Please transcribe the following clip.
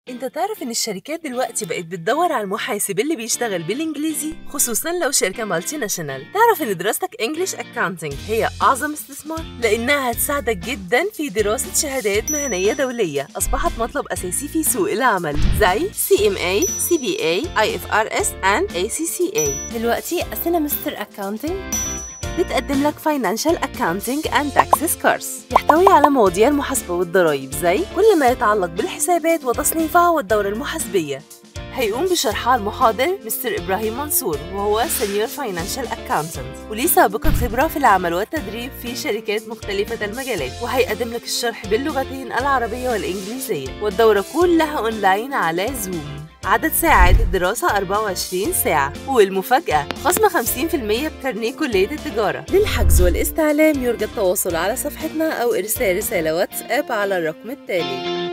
انت تعرف ان الشركات دلوقتي بقت بتدور على المحاسب اللي بيشتغل بالانجليزي خصوصا لو شركة مالتي ناشونال تعرف ان دراستك انجلش اكاونتنج هي اعظم استثمار لانها هتساعدك جدا في دراسة شهادات مهنية دولية اصبحت مطلب اساسي في سوق العمل زي CMA, CBA, IFRS and ACCA دلوقتي أسنا مستر أكاونتنج بتقدم لك Financial Accounting and Taxes Course يحتوي على مواضيع المحاسبة والضرائب زي كل ما يتعلق بالحسابات وتصنيفها والدورة المحاسبية هيقوم بشرحها المحاضر مستر إبراهيم منصور وهو Senior Financial Accountant وليه سابقة خبرة في العمل والتدريب في شركات مختلفة المجالات وهيقدم لك الشرح باللغتين العربية والإنجليزية والدورة كلها أونلاين على زوم عدد ساعات الدراسة 24 ساعة والمفاجأة خصم 50% بكارنيه كلية التجارة للحجز والاستعلام يرجى التواصل على صفحتنا أو إرسال رسالة واتساب على الرقم التالي